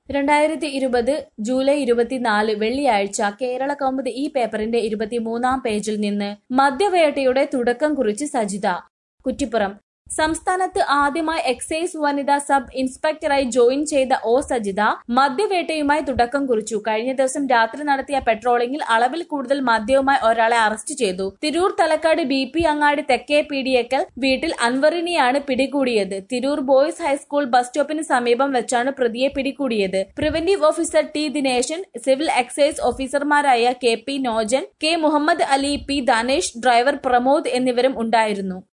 രണ്ടായിരത്തി ഇരുപത് ജൂലൈ ഇരുപത്തിനാല് വെള്ളിയാഴ്ച കേരള കൗമുദി ഈ പേപ്പറിന്റെ ഇരുപത്തിമൂന്നാം പേജിൽ നിന്ന് മദ്യവേട്ടയുടെ തുടക്കം കുറിച്ച് സജിത കുറ്റിപ്പുറം സംസ്ഥാനത്ത് ആദ്യമായി എക്സൈസ് വനിതാ സബ് ഇൻസ്പെക്ടറായി ജോയിൻ ചെയ്ത ഒ സജിത മദ്യവേട്ടയുമായി തുടക്കം കുറിച്ചു കഴിഞ്ഞ ദിവസം രാത്രി നടത്തിയ പെട്രോളിംഗിൽ അളവിൽ കൂടുതൽ മദ്യവുമായി ഒരാളെ അറസ്റ്റ് ചെയ്തു തിരൂർ തലക്കാട് ബി പി അങ്ങാടി തെക്കേ പീഡിയക്കൽ വീട്ടിൽ അൻവറിനെയാണ് പിടികൂടിയത് തിരൂർ ബോയ്സ് ഹൈസ്കൂൾ ബസ് സ്റ്റോപ്പിന് സമീപം വെച്ചാണ് പ്രതിയെ പിടികൂടിയത് preventive officer T Dineshan civil excise ഓഫീസർമാരായ K P Nojan K Muhammad Ali P Dhanesh driver Pramod എന്നിവരും ഉണ്ടായിരുന്നു